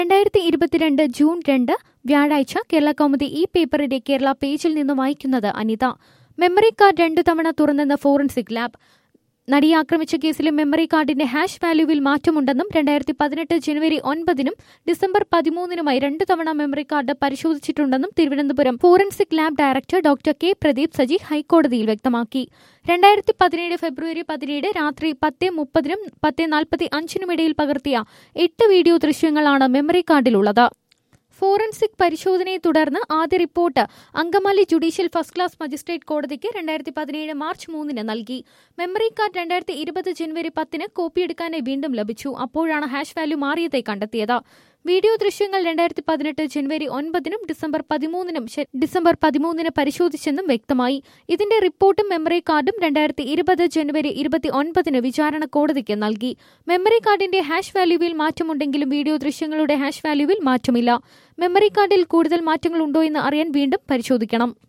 രണ്ടായിരത്തി ഇരുപത്തിരണ്ട് ജൂൺ രണ്ട് വ്യാഴാഴ്ച കേരള കൗമുദി ഈ പേപ്പറിന്റെ കേരള പേജിൽ നിന്ന് വായിക്കുന്നത് അനിത മെമ്മറി കാർഡ് രണ്ടു തവണ തുറന്നെന്ന ഫോറൻസിക് ലാബ് നടിയെ ആക്രമിച്ച കേസിലെ മെമ്മറി കാർഡിന്റെ ഹാഷ് വാല്യൂവിൽ മാറ്റമുണ്ടെന്നും രണ്ടായിരത്തി പതിനെട്ട് ജനുവരി ഒൻപതിനും ഡിസംബർ പതിമൂന്നിനുമായി രണ്ടു തവണ മെമ്മറി കാർഡ് പരിശോധിച്ചിട്ടുണ്ടെന്നും Thiruvananthapuram forensic lab director doctor K Pradeep Saji ഹൈക്കോടതിയിൽ വ്യക്തമാക്കി രണ്ടായിരത്തി പതിനേഴ് ഫെബ്രുവരി പതിനേഴ് രാത്രി പത്ത് മുപ്പതിനും പത്ത് നാൽപ്പത്തി അഞ്ചിനുമിടയിൽ പകർത്തിയ എട്ട് വീഡിയോ ദൃശ്യങ്ങളാണ് മെമ്മറി കാർഡിലുള്ളത് ഫോറൻസിക് പരിശോധനയെ തുടർന്ന് ആദ്യ report Angamaly judicial first class magistrate കോടതിക്ക് രണ്ടായിരത്തി പതിനേഴ് മാർച്ച് മൂന്നിന് നൽകി മെമ്മറി കാർഡ് രണ്ടായിരത്തി ഇരുപത് ജനുവരി പത്തിന് കോപ്പിയെടുക്കാനായി വീണ്ടും ലഭിച്ചു അപ്പോഴാണ് ഹാഷ് വാല്യൂ മാറിയതായി കണ്ടെത്തിയത് വീഡിയോ ദൃശ്യങ്ങൾ രണ്ടായിരത്തി പതിനെട്ട് ജനുവരി ഒൻപതിനും ഡിസംബർ പതിമൂന്നിനും ശ- ഡിസംബർ പതിമൂന്നിന് പരിശോധിച്ചെന്നും വ്യക്തമായി ഇതിന്റെ റിപ്പോർട്ടും മെമ്മറി കാർഡും രണ്ടായിരത്തി ഇരുപത് ജനുവരി ഇരുപത്തി ഒൻപതിന് വിചാരണ കോടതിക്ക് നൽകി മെമ്മറി കാർഡിന്റെ ഹാഷ് വാല്യൂവിൽ മാറ്റമുണ്ടെങ്കിലും വീഡിയോ ദൃശ്യങ്ങളുടെ ഹാഷ് വാല്യൂവിൽ മാറ്റമില്ല മെമ്മറി കാർഡിൽ കൂടുതൽ മാറ്റങ്ങൾ ഉണ്ടോ എന്ന് അറിയാൻ വീണ്ടും പരിശോധിക്കണം